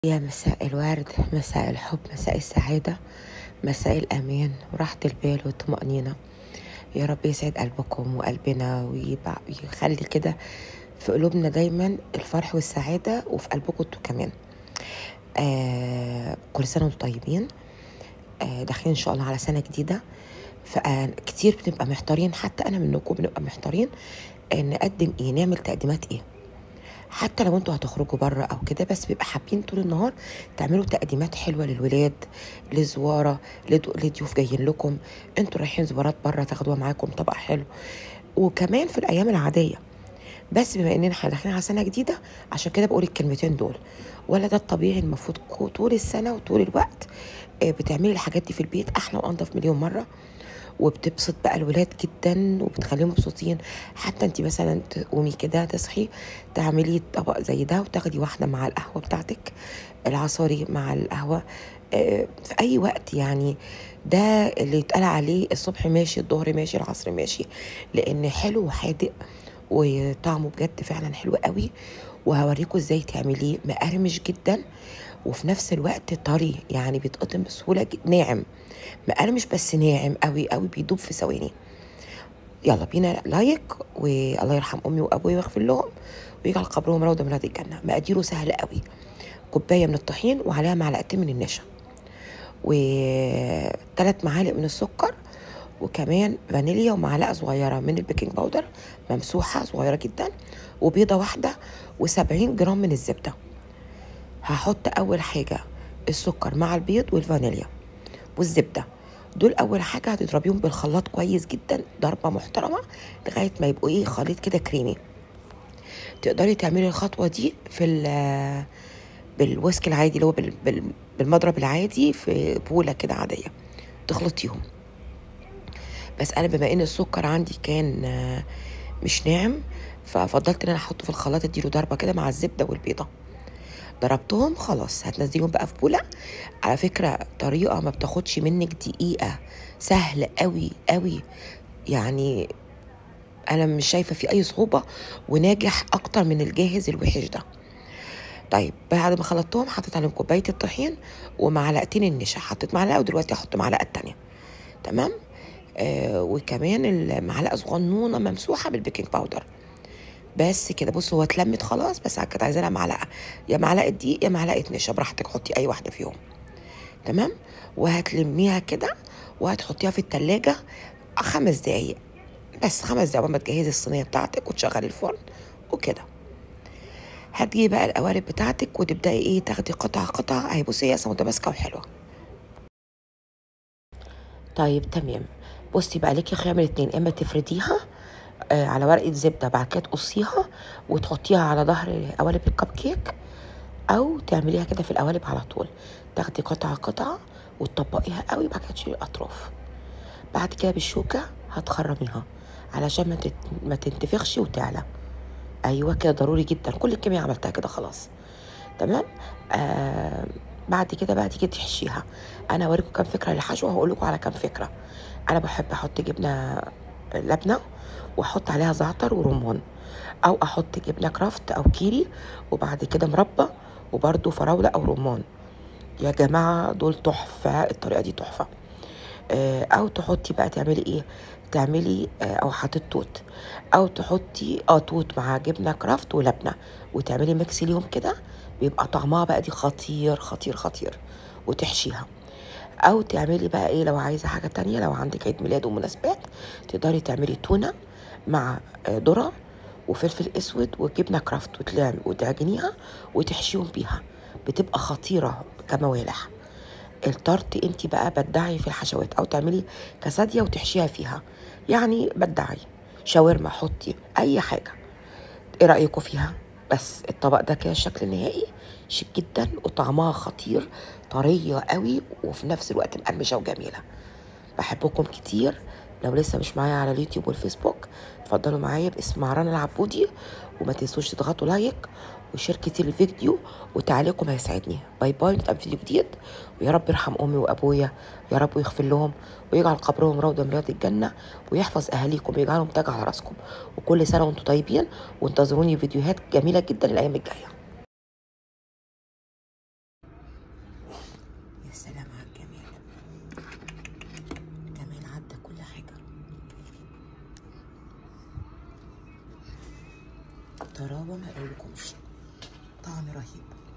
يا مساء الورد مساء الحب مساء السعادة مساء الأمان وراحة البال والطمأنينة يا رب يسعد قلبكم وقلبنا ويبع- ويخلي كده في قلوبنا دايما الفرح والسعادة وفي قلبكم انتوا كمان آه كل سنة وانتم طيبين آه داخلين إن شاء الله على سنة جديدة فكتير بنبقى محتارين حتى أنا منكم بنبقى محتارين آه نقدم إيه نعمل تقديمات إيه حتى لو انتوا هتخرجوا بره او كده بس بيبقى حابين طول النهار تعملوا تقديمات حلوه للولاد لزواره لدو- لضيوف جايين لكم انتوا رايحين زوارات بره تاخدوها معاكم طبق حلو وكمان في الايام العاديه بس بما اننا احنا داخلين على سنه جديده عشان كده بقول الكلمتين دول ولا ده الطبيعي المفروض كو- طول السنه وطول الوقت آه، بتعملي الحاجات دي في البيت احلى وانضف مليون مره وبتبسط بقى الولاد جدا وبتخليهم مبسوطين حتى انت مثلا تقومي كده تصحي تعملي طبق زي ده وتاخدي واحده مع القهوه بتاعتك العصاري مع القهوه آه، في اي وقت يعني ده اللي يتقال عليه الصبح ماشي الظهر ماشي العصر ماشي لان حلو وحادق وطعمه بجد فعلا حلو قوي وهوريكم ازاي تعمليه مقرمش جدا وفي نفس الوقت طري يعني بيتقطم بسهوله جد- ناعم مقرمش بس ناعم قوي قوي بيدوب في ثواني يلا بينا لايك والله يرحم امي وابوي ويغفر لهم ويجعل قبرهم روضه من رياض الجنه مقاديره سهله قوي كوبايه من الطحين وعليها معلقتين من النشا وثلاث معالق من السكر وكمان فانيليا ومعلقه صغيره من البيكنج باودر ممسوحه صغيره جدا وبيضه واحده و70 جرام من الزبده هحط اول حاجه السكر مع البيض والفانيليا والزبده دول اول حاجه هتضربيهم بالخلاط كويس جدا ضربه محترمه لغايه ما يبقوا ايه خليط كده كريمي تقدري تعملي الخطوه دي في ال- بالويسك العادي اللي هو بال- بال- بالمضرب العادي في بوله كده عاديه تخلطيهم بس انا بما ان السكر عندي كان آه، مش ناعم ففضلت ان انا احطه في الخلاط اديله ضربه كده مع الزبده والبيضه ضربتهم خلاص هتنزليهم بقى في بوله على فكره طريقه ما بتاخدش منك دقيقه سهل قوي قوي يعني انا مش شايفه في اي صعوبه وناجح اكتر من الجاهز الوحش ده طيب بعد ما خلطتهم حطيت عليهم كوبايه الطحين ومعلقتين النشا حطيت معلقه ودلوقتي هحط معلقه التانية تمام آه وكمان المعلقه صغنونه ممسوحه بالبيكنج باودر بس كده بص هو اتلمت خلاص بس كانت عايزه لها معلقه يا معلقه دقيق يا معلقه نشا براحتك حطي اي واحده فيهم تمام وهتلميها كده وهتحطيها في التلاجة خمس دقايق بس خمس دقايق ما تجهزي الصينيه بتاعتك وتشغلي الفرن وكده هتجيبي بقى القوالب بتاعتك وتبداي ايه تاخدي قطعه قطعه اهي بصي هي اصلا متماسكه وحلوه طيب تمام بصي بقى ليكي خيار من اتنين اما تفرديها آه على ورقه زبده بعد كده تقصيها وتحطيها على ظهر قوالب الكب كيك او تعمليها كده في القوالب على طول تاخدي قطعه قطعه وتطبقيها قوي بعد كده تشيلي الاطراف بعد كده بالشوكه هتخرميها علشان ما تت... ما تنتفخش وتعلى ايوه كده ضروري جدا كل الكميه عملتها كده خلاص تمام آه بعد كده بقى تيجي تحشيها انا هوريكم كام فكره للحشو وهقول لكم على كام فكره انا بحب احط جبنه لبنه واحط عليها زعتر ورمان او احط جبنه كرافت او كيري وبعد كده مربى وبرده فراوله او رمان يا جماعه دول تحفه الطريقه دي تحفه آه، او تحطي بقى تعملي ايه تعملي آه، او حطيت توت او تحطي اه توت مع جبنه كرافت ولبنه وتعملي ميكس ليهم كده بيبقى طعمها بقى دي خطير خطير خطير وتحشيها او تعملي بقى ايه لو عايزه حاجه تانية لو عندك عيد ميلاد ومناسبات تقدري تعملي تونه مع آه، ذره وفلفل اسود وجبنه كرافت وتلعم وتعجنيها وتحشيهم بيها بتبقى خطيره كموالح الطرت انت بقى بدعي في الحشوات او تعملي كسادية وتحشيها فيها يعني بدعي شاورما حطي اي حاجه ايه رايكم فيها بس الطبق ده كده الشكل النهائي شيك جدا وطعمها خطير طريه قوي وفي نفس الوقت مقرمشه وجميله بحبكم كتير لو لسه مش معايا على اليوتيوب والفيسبوك اتفضلوا معايا باسم مهران العبودي وما تنسوش تضغطوا لايك وشير كتير الفيديو وتعليقكم هيسعدني باي باي نتقابل في فيديو جديد ويا رب يرحم امي وابويا يا رب يغفر لهم ويجعل قبرهم روضه من رياض الجنه ويحفظ اهاليكم ويجعلهم تاج على راسكم وكل سنه وانتم طيبين وانتظروني فيديوهات جميله جدا الايام الجايه يا سلام على الجمال كمان عدى كل حاجة طراوة ما اقولكمش طعم رهيب